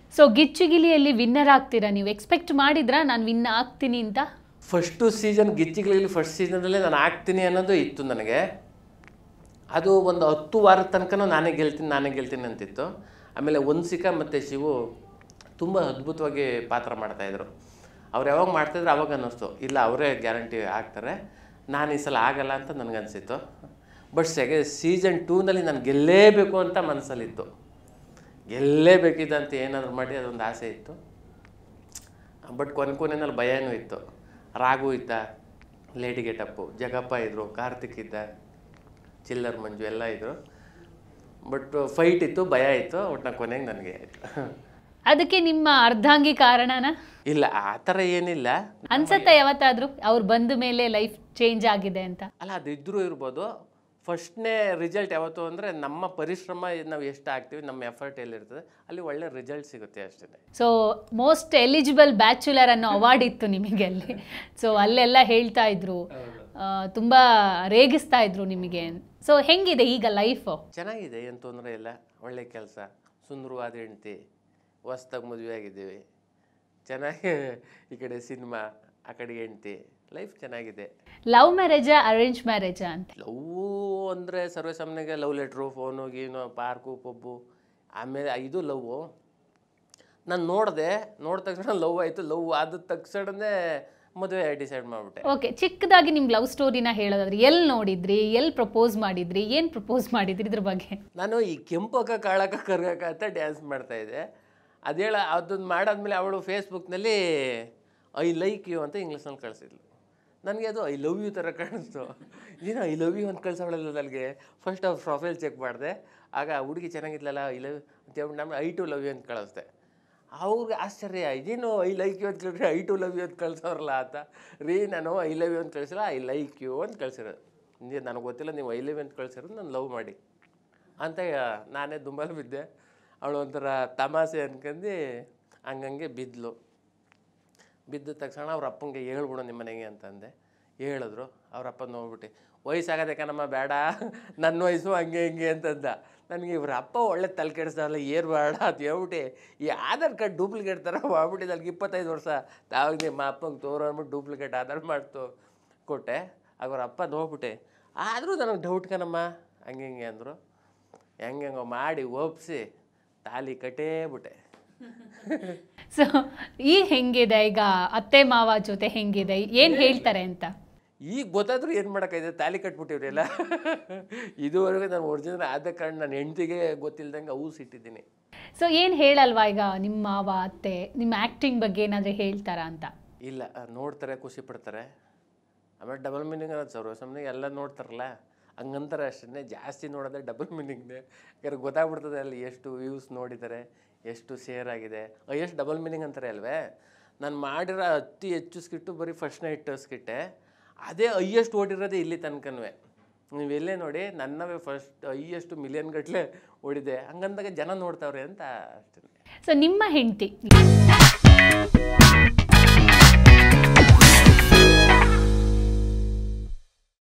so ಗಿಚ್ಚುಗಿಲಿಯಲ್ಲಿ winner ಆಗ್ತೀರಾ ನೀವು expect ಮಾಡಿದ್ರಾ ನಾನು ವಿನ್ ಆಗ್ತೀನಿ ಅಂತ ಫಸ್ಟು ಸೀಸನ್ ಗಿಚ್ಚಿಗಳಲ್ಲಿ ಫಸ್ಟ್ ಸೀಸನಲ್ಲೇ ನಾನು ಆಗ್ತೀನಿ ಅನ್ನೋದು ಇತ್ತು ನನಗೆ ಅದು ಒಂದು ಹತ್ತು ವಾರದ ತನಕನೂ ನಾನೇ ಗೆಲ್ತೀನಿ ನಾನೇ ಗೆಲ್ತೀನಿ ಅಂತಿತ್ತು ಆಮೇಲೆ ವಂಸಿಕಾ ಮತ್ತು ಶಿವು ತುಂಬ ಅದ್ಭುತವಾಗಿ ಪಾತ್ರ ಮಾಡ್ತಾಯಿದ್ರು ಅವ್ರು ಯಾವಾಗ ಮಾಡ್ತಾಯಿದ್ರು ಅವಾಗ ಅನ್ನಿಸ್ತು ಇಲ್ಲ ಅವರೇ ಗ್ಯಾರಂಟಿ ಆಗ್ತಾರೆ ನಾನು ಈ ಸಲ ಆಗಲ್ಲ ಅಂತ ನನಗನ್ಸಿತ್ತು ಬಟ್ ಸೆಕೆ ಸೀಸನ್ ಟೂನಲ್ಲಿ ನಾನು ಗೆಲ್ಲೇಬೇಕು ಅಂತ ಮನಸ್ಸಲ್ಲಿತ್ತು ಗೆಲ್ಲೇಬೇಕಿದ್ದಂತ ಏನಾದರೂ ಮಾಡಿ ಅದೊಂದು ಆಸೆ ಇತ್ತು ಬಟ್ ಕೊನೆ ಕೊನೆಯಲ್ಲಿ ಭಯನೂ ಇತ್ತು ರಾಘು ಇದ್ದ ಲೇಡಿ ಗೆಟಪ್ಪು ಜಗಪ್ಪ ಇದ್ದರು ಕಾರ್ತಿಕ್ ಇದ್ದ ಚಿಲ್ಲರ್ ಮಂಜು ಎಲ್ಲ ಇದ್ದರು ಬಟ್ ಫೈಟ್ ಇತ್ತು ಭಯ ಇತ್ತು ಒಟ್ಟು ಕೊನೆಗೆ ನನಗೆ ಆಯಿತು ಅದಕ್ಕೆ ನಿಮ್ಮ ಅರ್ಧಾಂಗಿ ಕಾರಣನ ಇಲ್ಲ ಆ ಥರ ಏನಿಲ್ಲ ಅನ್ಸತ್ತೆ ಯಾವತ್ತಾದ್ರೂ ಅವ್ರು ಬಂದ ಮೇಲೆ ಲೈಫ್ ಚೇಂಜ್ ಆಗಿದೆ ಅಂತ ಅಲ್ಲ ಅದು ಇದ್ರೂ ಇರ್ಬೋದು ಫಸ್ಟ್ನೇ ರಿಸಲ್ಟ್ ಯಾವತ್ತು ಅಂದರೆ ನಮ್ಮ ಪರಿಶ್ರಮ ನಾವು ಎಷ್ಟು ಹಾಕ್ತೀವಿ ನಮ್ಮ ಎಫರ್ಟ್ ಎಲ್ಲಿರ್ತದೆ ಅಲ್ಲಿ ಒಳ್ಳೆ ರಿಸಲ್ಟ್ ಸಿಗುತ್ತೆ ಅಷ್ಟೇ ಸೊ ಮೋಸ್ಟ್ ಎಲಿಜಿಬಲ್ ಬ್ಯಾಚುಲರ್ ಅನ್ನೋ ಅವಾರ್ಡ್ ಇತ್ತು ನಿಮಗೆ ಅಲ್ಲಿ ಸೊ ಅಲ್ಲೆಲ್ಲ ಹೇಳ್ತಾ ಇದ್ರು ಆ, ತುಂಬಾ ರೇಗಿಸ್ತಾ ಇದ್ರು ನಿಮಗೆ ಸೊ ಹೆಂಗಿದೆ ಈಗ ಲೈಫ್ ಚೆನ್ನಾಗಿದೆ ಏನು ತೊಂದರೆ ಇಲ್ಲ ಒಳ್ಳೆ ಕೆಲಸ ಸುಂದರವಾದ ಹೆಂಡ್ತಿ ಹೊಸ್ದಾಗಿ ಮದುವೆ ಆಗಿದ್ದೀವಿ ಚೆನ್ನಾಗಿ ಈ ಕಡೆ ಸಿನಿಮಾ ಆ ಕಡೆ ಹೆಂಡ್ತಿ ಲೈಫ್ ಚೆನ್ನಾಗಿದೆ ಲವ್ ಮ್ಯಾರೇಜಾ ಅರೇಂಜ್ ಮ್ಯಾರೇಜಾ ಅಂತ ಲವ್ ಅಂದರೆ ಸರ್ವೇಸಾಮಾನ್ಯಗೆ ಲವ್ ಲೆಟ್ರು ಫೋನು ಗೀನು ಪಾರ್ಕು ಪಬ್ಬು ಆಮೇಲೆ ಇದು ಲವ್ವು ನಾನು ನೋಡಿದೆ ನೋಡಿದ ತಕ್ಷಣ ಲವ್ ಆಯಿತು ಲವ್ ಆದ ತಕ್ಷಣನೇ ಮದುವೆ ಡಿಸೈಡ್ ಮಾಡಿಬಿಟ್ಟೆ ಓಕೆ ಚಿಕ್ಕದಾಗಿ ನಿಮ್ ಲವ್ ಸ್ಟೋರಿನ ಹೇಳೋದಾದ್ರೆ ಎಲ್ಲಿ ನೋಡಿದ್ರಿ ಎಲ್ಲಿ ಪ್ರಪೋಸ್ ಮಾಡಿದ್ರಿ ಏನ್ ಪ್ರಪೋಸ್ ಮಾಡಿದ್ರಿ ಇದ್ರ ಬಗ್ಗೆ ನಾನು ಈ ಕೆಂಪಕ್ಕ ಕಾಳಕ ಕರ್ಗಕ ಅಂತ ಡ್ಯಾನ್ಸ್ ಮಾಡ್ತಾಯಿದ್ದೆ ಅದೇಳ ಅದನ್ನು ಮಾಡಾದ್ಮೇಲೆ ಅವಳು ಫೇಸ್ಬುಕ್ನಲ್ಲಿ ಐ ಲೈಕ್ ಯು ಅಂತ ಇಂಗ್ಲೀಷ್ನಲ್ಲಿ ಕಳಿಸಿದ್ಲು ನನಗೆ ಅದು ಐ ಲವ್ ಯು ಥರ ಕಾಣಿಸ್ತು ಏನೋ ಐ ಲವ್ ಯು ಅಂತ ಕಳ್ಸವಳಲ್ಲ ನನಗೆ ಫಸ್ಟ್ ಅವ್ರ ಪ್ರೊಫೈಲ್ ಚೆಕ್ ಮಾಡಿದೆ ಆಗ ಆ ಹುಡುಗಿ ಚೆನ್ನಾಗಿದ್ಲಲ್ಲ ಐ ಲವ್ ಅಂತ ಹೇಳ್ಬಿಟ್ಟು ನಮ್ಮ ಐ ಟು ಲವ್ ಯು ಅಂತ ಕಳಿಸ್ದೆ ಅವ್ರಿಗೆ ಆಶ್ಚರ್ಯ ಇದೇನು ಐ ಲೈಕ್ ಯು ಅಂತ ಕೇಳಿದ್ರೆ ಐ ಟು ಲವ್ ಯು ಅಂತ ಕಳ್ಸೋರಲ್ಲ ಅಂತ ರೀ ನಾನು ಐ ಲವ್ ಯು ಅಂತ ಕಳಿಸಿಲ್ಲ ಐ ಲೈಕ್ ಯು ಅಂತ ಕಳ್ಸಿರೋದು ನೀವು ನನಗೆ ಗೊತ್ತಿಲ್ಲ ನೀವು ಐ ಲವ್ ಯು ಅಂತ ಕಳ್ಸಿರೋದು ನಾನು ಲವ್ ಮಾಡಿ ಅಂತ ನಾನೇ ದುಂಬಲ್ ಬಿದ್ದೆ ಅವಳು ಒಂಥರ ತಮಾಷೆ ಅನ್ಕಂಡು ಹಂಗಂಗೆ ಬಿದ್ಲು ಬಿದ್ದ ತಕ್ಷಣ ಅವ್ರ ಅಪ್ಪಂಗೆ ಹೇಳ್ಬಿಡು ನಿಮ್ಮ ಮನೆಗೆ ಅಂತಂದೆ ಹೇಳಿದ್ರು ಅವ್ರ ಅಪ್ಪ ನೋಡ್ಬಿಟ್ಟು ವಯಸ್ಸಾಗದೆ ಕಣಮ್ಮ ಬೇಡ ನನ್ನ ವಯಸ್ಸು ಹಂಗೆ ಹಿಂಗೆ ಅಂತಂದ ನನಗೆ ಇವ್ರ ಅಪ್ಪ ಒಳ್ಳೆ ತಲೆ ಕೆಡಿಸ್ತಾರಲ್ಲ ಏರ್ ಬೇಡ ಅಂತ ಹೇಳ್ಬಿಟ್ಟು ಈ ಆಧಾರ್ ಕಾರ್ಡ್ ಡೂಪ್ಲಿಕೇಟ್ ಥರ ಮಾಡ್ಬಿಟ್ಟಿದ್ದು ಅಲ್ಲಿಗೆ ಇಪ್ಪತ್ತೈದು ವರ್ಷ ತಾವಾಗ ನಿಮ್ಮ ಅಪ್ಪಂಗೆ ತೋರೋ ಅಂದ್ಬಿಟ್ಟು ಡೂಪ್ಲಿಕೇಟ್ ಆಧಾರ್ ಮಾಡ್ತು ಕೊಟ್ಟೆ ಆಗ ಅವ್ರ ಅಪ್ಪ ನೋಡ್ಬಿಟ್ಟೆ ಆದರೂ ನನಗೆ ಡೌಟ್ ಕಣಮ್ಮ ಹಂಗೆ ಹಿಂಗೆ ಅಂದರು ಹೆಂಗೆ ಹೆಂಗೋ ಮಾಡಿ ಒಪ್ಸಿ ತಾಲಿ ಕಟ್ಟೇಬಿಟ್ಟೆ ಸೊ ಈಗ ಹೆಂಗಿದೆ ಈಗ ಅತ್ತೆ ಮಾವ ಜೊತೆ ಹೆಂಗಿದೆ ಏನ್ ಹೇಳ್ತಾರೆ ಅಂತ ಈಗ ಗೊತ್ತಾದ್ರೂ ಏನು ಮಾಡೋಕ್ಕಾಯ್ತದೆ ತಾಲಿ ಕಟ್ಬಿಟ್ಟಿವ್ರಿ ಎಲ್ಲ ಇದುವರೆಗೂ ನಾನು ಒರಿಜಿನಲ್ ಆದ ಕಾರಣ ನನ್ನ ಹೆಂಡ್ತಿಗೆ ಗೊತ್ತಿಲ್ದಂಗೆ ಅವು ಸಿಟ್ಟಿದ್ದೀನಿ ಸೊ ಏನ್ ಹೇಳಲ್ವಾ ಈಗ ನಿಮ್ಮ ಮಾವ ಅತ್ತೆ ನಿಮ್ಮ ಆಕ್ಟಿಂಗ್ ಬಗ್ಗೆ ಏನಾದ್ರೆ ಹೇಳ್ತಾರಾ ಅಂತ ಇಲ್ಲ ಆ, ನೋಡ್ತಾರೆ ಖುಷಿ ಪಡ್ತಾರೆ ಆಮೇಲೆ ಡಬಲ್ ಮೀನಿಂಗ್ ಅನ್ನೋದು ಸರ್ವ ಸುಮ್ಮನೆ ಎಲ್ಲ ನೋಡ್ತಾರಲ್ಲ ಹಂಗಂತಾರೆ ಅಷ್ಟೇ ಜಾಸ್ತಿ ನೋಡೋದೇ ಡಬಲ್ ಮೀನಿಂಗ್ನೇ ಯಾಕಂದ್ರೆ ಗೊತ್ತಾಗ್ಬಿಡ್ತದೆ ಅಲ್ಲಿ ಎಷ್ಟು ವ್ಯೂಸ್ ನೋಡಿದ್ದಾರೆ ಎಷ್ಟು ಶೇರ್ ಆಗಿದೆ ಎಷ್ಟು ಡಬಲ್ ಮೀನಿಂಗ್ ಅಂತಾರೆ ಅಲ್ವೇ ನಾನು ಮಾಡಿರೋ ಅತಿ ಹೆಚ್ಚು ಸ್ಕಿಟ್ಟು ಬರೀ ಫಸ್ಟ್ ನೈಟ್ ಸ್ಕಿಟ್ಟೆ ಅದೇ ಹೈಯೆಸ್ಟ್ ಓಡಿರೋದೇ ಇಲ್ಲಿ ತನಕನೂ ನೀವೆಲ್ಲೇ ನೋಡಿ ನನ್ನವೇ ಫಸ್ಟ್ ಹೈಯೆಸ್ಟ್ ಮಿಲಿಯನ್ ಗಟ್ಟಲೆ ಓಡಿದೆ ಹಂಗಂದಾಗ ಜನ ನೋಡ್ತಾವ್ರೆ ಅಂತ ಅಷ್ಟೇ ಸೊ ನಿಮ್ಮ ಹೆಂಡತಿ